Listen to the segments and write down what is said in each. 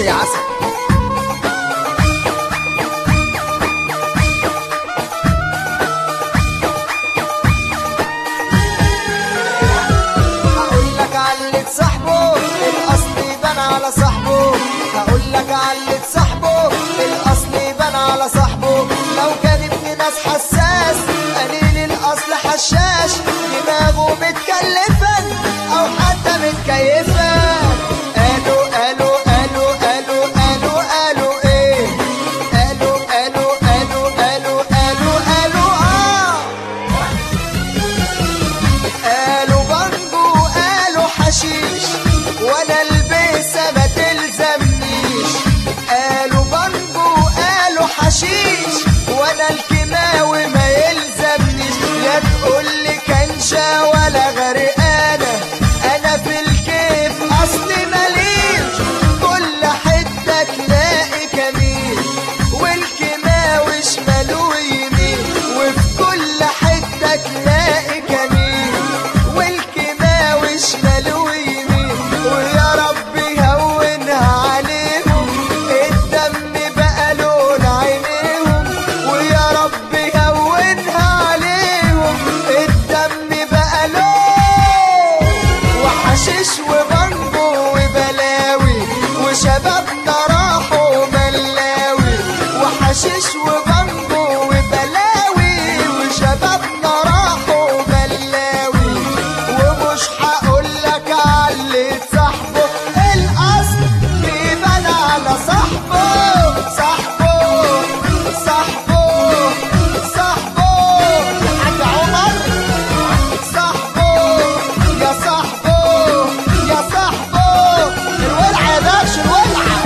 يا عسل هقول لك علت صاحبه الاصل يبان على صاحبه هقول لك علت صاحبه الاصل يبان على صاحبه لو كان ابن ناس حساس قليل الاصل حشاش دماغه متكلفه او حتى متكيفه قالوا قالوا قالوا قالوا قالوا قالوا ايه قالوا قالوا قالوا قالوا قالوا قالوا اه قالوا بانجو قالوا حشيش وانا البسها ما تلزمنيش قالوا بانجو قالوا حشيش وانا الكيماوي ما يلزمنيش يا تقول لي كنشة ولا غرقانة انا في الكيف اصلي ماليش كل حتة تلاقي كمين والكيماوي شمال ويمين وفي كل حتة تلاقي كمين والكيماوي شمال ويمين ويا رب يهونها عليهم الدم بقى لون عينيهم ويا رب يهونها عليهم الدم بقى لون وحشيش وبنجو وبلاوي وشبابنا راحوا ملاوي وحشيش وبنجو وبلاوي وشبابنا راحوا ملاوي ومش هقول لك علي صاحبه الاصل بيبان على صاحبه صاحبه صاحبه صاحبه الحاج عمر صاحبه يا صاحبه يا صاحبه الولعه يا باشا الولعه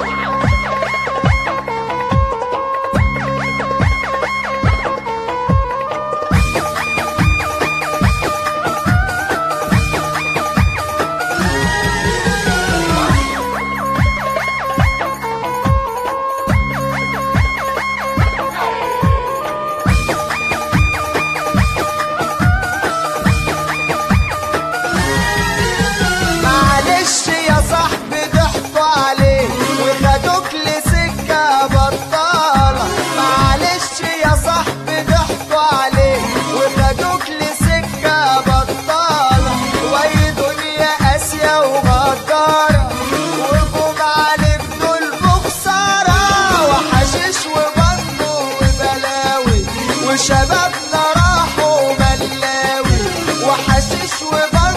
معلش يا صاحبي ضحكوا عليك وخدوك لسكة بطالة معلش يا صاحبي ضحكوا عليك وخدوك لسكة بطالة وي دنيا قاسية وغدارة وجم عليك دول بخسارة وحشيش وبنجو وبلاوي وشبابنا راحوا ملاوي وحشيش وبنجو